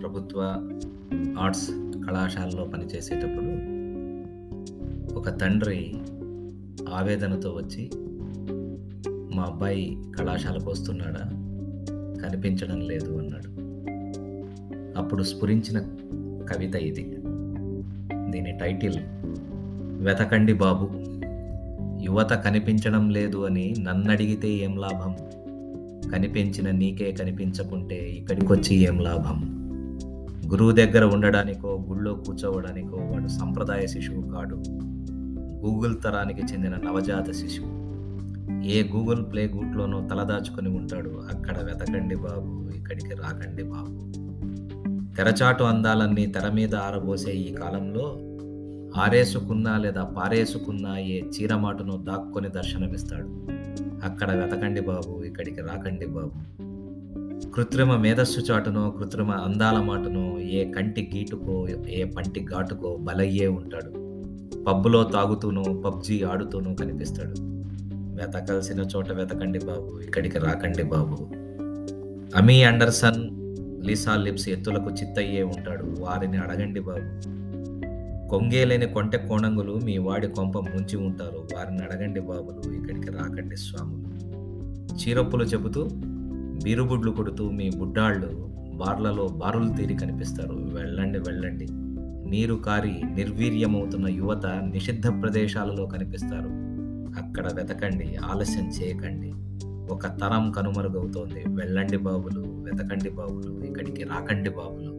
ప్రభుత్వ ఆర్ట్స్ కళాశాలలో పనిచేసేటప్పుడు ఒక తండ్రి ఆవేదనతో వచ్చి మా అబ్బాయి కళాశాలకు వస్తున్నాడా కనిపించడం లేదు అన్నాడు అప్పుడు స్ఫురించిన కవిత ఇది దీని టైటిల్ వెతకండి బాబు యువత కనిపించడం లేదు అని నన్నడిగితే ఏం లాభం కనిపించిన నీకే కనిపించకుంటే ఇక్కడికొచ్చి ఏం లాభం గురువు దగ్గర ఉండడానికో గుళ్ళో కూర్చోవడానికో వాడు సంప్రదాయ శిశువు కాడు గూగుల్ తరానికి చెందిన నవజాత శిశువు ఏ గూగుల్ ప్లే గూట్లోనో తలదాచుకొని ఉంటాడు అక్కడ వెతకండి బాబు ఇక్కడికి రాకండి బాబు తెరచాటు అందాలన్నీ తెర మీద ఆరబోసే ఈ కాలంలో ఆరేసుకున్నా లేదా పారేసుకున్నా ఏ చీరమాటును దాక్కొని దర్శనమిస్తాడు అక్కడ వెతకండి బాబు ఇక్కడికి రాకండి బాబు కృత్రిమ మేధస్సు చాటునో కృత్రిమ అందాల మాటనో ఏ కంటి గీటుకో ఏ పంటి ఘాటుకో బలయ్యే ఉంటాడు పబ్బులో తాగుతూనో పబ్జీ ఆడుతూనో కనిపిస్తాడు వెతకాల్సిన చోట వెతకండి బాబు ఇక్కడికి రాకండి బాబు అమీ అండర్సన్ లీసా లిప్స్ ఎత్తులకు చిత్తయ్యే ఉంటాడు వారిని అడగండి బాబు కొంగేలేని కొంటె కోణంగులు మీ వాడి కొంప ముంచి ఉంటారు వారిని అడగండి బాబులు ఇక్కడికి రాకండి స్వాములు చీరొప్పులు చెబుతూ బీరుబుడ్లు కొడుతూ మీ బుడ్డాళ్ళు బార్లలో బారులు తీరి కనిపిస్తారు వెళ్ళండి వెళ్ళండి నీరు కారి నిర్వీర్యమవుతున్న యువత నిషిద్ధ ప్రదేశాలలో కనిపిస్తారు అక్కడ వెతకండి ఆలస్యం చేయకండి ఒక తరం కనుమరుగవుతోంది వెళ్ళండి బాబులు వెతకండి బాబులు ఇక్కడికి రాకండి బాబులు